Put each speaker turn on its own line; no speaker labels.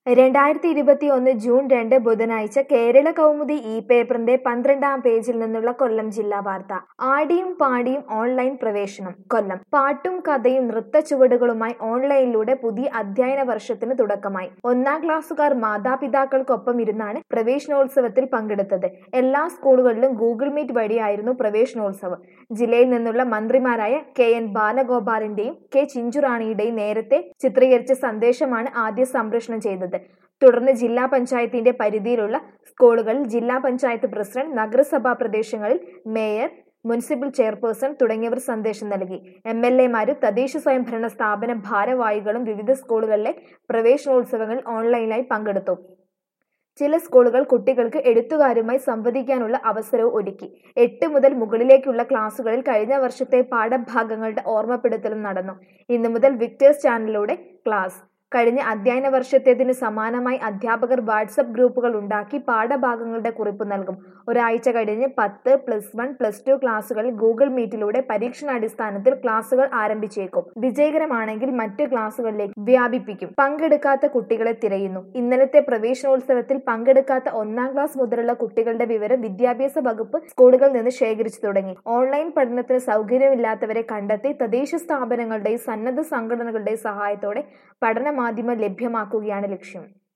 രണ്ടായിരത്തി ഇരുപത്തി ഒന്ന് ജൂൺ രണ്ട് ബുധനാഴ്ച കേരള കൗമുദി ഇ പേപ്പറിന്റെ പന്ത്രണ്ടാം പേജിൽ നിന്നുള്ള കൊല്ലം ജില്ലാ വാർത്ത ആടിയും പാടിയും ഓൺലൈൻ പ്രവേശനം കൊല്ലം പാട്ടും കഥയും നൃത്ത ചുവടുകളുമായി ഓൺലൈനിലൂടെ പുതിയ അധ്യയന വർഷത്തിന് തുടക്കമായി ഒന്നാം ക്ലാസ്സുകാർ മാതാപിതാക്കൾക്കൊപ്പം ഇരുന്നാണ് പ്രവേശനോത്സവത്തിൽ പങ്കെടുത്തത് എല്ലാ സ്കൂളുകളിലും ഗൂഗിൾ മീറ്റ് വഴിയായിരുന്നു പ്രവേശനോത്സവം ജില്ലയിൽ നിന്നുള്ള മന്ത്രിമാരായ കെ എൻ ബാലഗോപാലിന്റെയും കെ ചിഞ്ചുറാണിയുടെയും നേരത്തെ ചിത്രീകരിച്ച സന്ദേശമാണ് ആദ്യം സംപ്രേഷണം ചെയ്തത് തുടർന്ന് ജില്ലാ പഞ്ചായത്തിന്റെ പരിധിയിലുള്ള സ്കൂളുകളിൽ ജില്ലാ പഞ്ചായത്ത് പ്രസിഡന്റ് നഗരസഭാ പ്രദേശങ്ങളിൽ മേയർ മുനിസിപ്പൽ ചെയർപേഴ്സൺ തുടങ്ങിയവർ സന്ദേശം നൽകി എം എൽ എമാരും തദ്ദേശ സ്വയംഭരണ സ്ഥാപന ഭാരവാഹികളും വിവിധ സ്കൂളുകളിലെ പ്രവേശനോത്സവങ്ങളിൽ ഓൺലൈനായി പങ്കെടുത്തു ചില സ്കൂളുകൾ കുട്ടികൾക്ക് എഴുത്തുകാരുമായി സംവദിക്കാനുള്ള അവസരവും ഒരുക്കി എട്ട് മുതൽ മുകളിലേക്കുള്ള ക്ലാസുകളിൽ കഴിഞ്ഞ വർഷത്തെ പാഠഭാഗങ്ങളുടെ ഓർമ്മപ്പെടുത്തലും നടന്നു ഇന്നു മുതൽ വിക്ടേഴ്സ് ചാനലിലൂടെ ക്ലാസ് കഴിഞ്ഞ അധ്യയന വർഷത്തേതിന് സമാനമായി അധ്യാപകർ വാട്സപ്പ് ഗ്രൂപ്പുകൾ ഉണ്ടാക്കി പാഠഭാഗങ്ങളുടെ കുറിപ്പ് നൽകും ഒരാഴ്ച കഴിഞ്ഞ് പത്ത് പ്ലസ് വൺ പ്ലസ് ടു ക്ലാസുകളിൽ ഗൂഗിൾ മീറ്റിലൂടെ പരീക്ഷണാടിസ്ഥാനത്തിൽ ക്ലാസുകൾ ആരംഭിച്ചേക്കും വിജയകരമാണെങ്കിൽ മറ്റു ക്ലാസുകളിലേക്ക് വ്യാപിപ്പിക്കും പങ്കെടുക്കാത്ത കുട്ടികളെ തിരയുന്നു ഇന്നലത്തെ പ്രവേശനോത്സവത്തിൽ പങ്കെടുക്കാത്ത ഒന്നാം ക്ലാസ് മുതലുള്ള കുട്ടികളുടെ വിവരം വിദ്യാഭ്യാസ വകുപ്പ് സ്കൂളുകളിൽ നിന്ന് ശേഖരിച്ചു തുടങ്ങി ഓൺലൈൻ പഠനത്തിന് സൗകര്യമില്ലാത്തവരെ കണ്ടെത്തി തദ്ദേശ സ്ഥാപനങ്ങളുടെയും സന്നദ്ധ സംഘടനകളുടെയും സഹായത്തോടെ പഠന മാധ്യമം ലഭ്യമാക്കുകയാണ് ലക്ഷ്യം